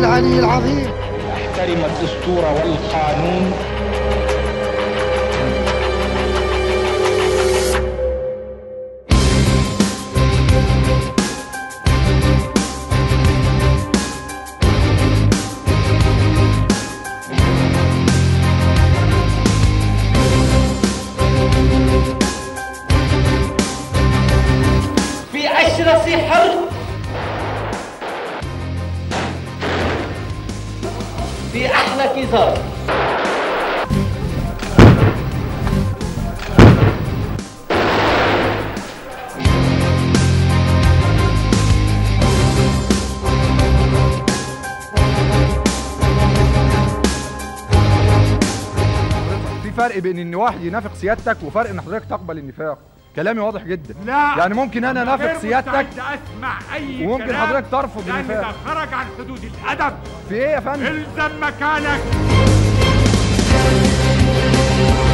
العلي العظيم احترم الدستور والقانون في عشرة حرب في أحلى كزار في فرق بين ان واحد ينافق سيادتك وفرق ان حضرتك تقبل النفاق كلامي واضح جدا لا يعني ممكن انا انافق غير سيادتك مستعد اسمع اي وممكن كلام حضرتك ترفض لان النفاق. ده خرج عن حدود الادب في ايه يا فندم الزم مكانك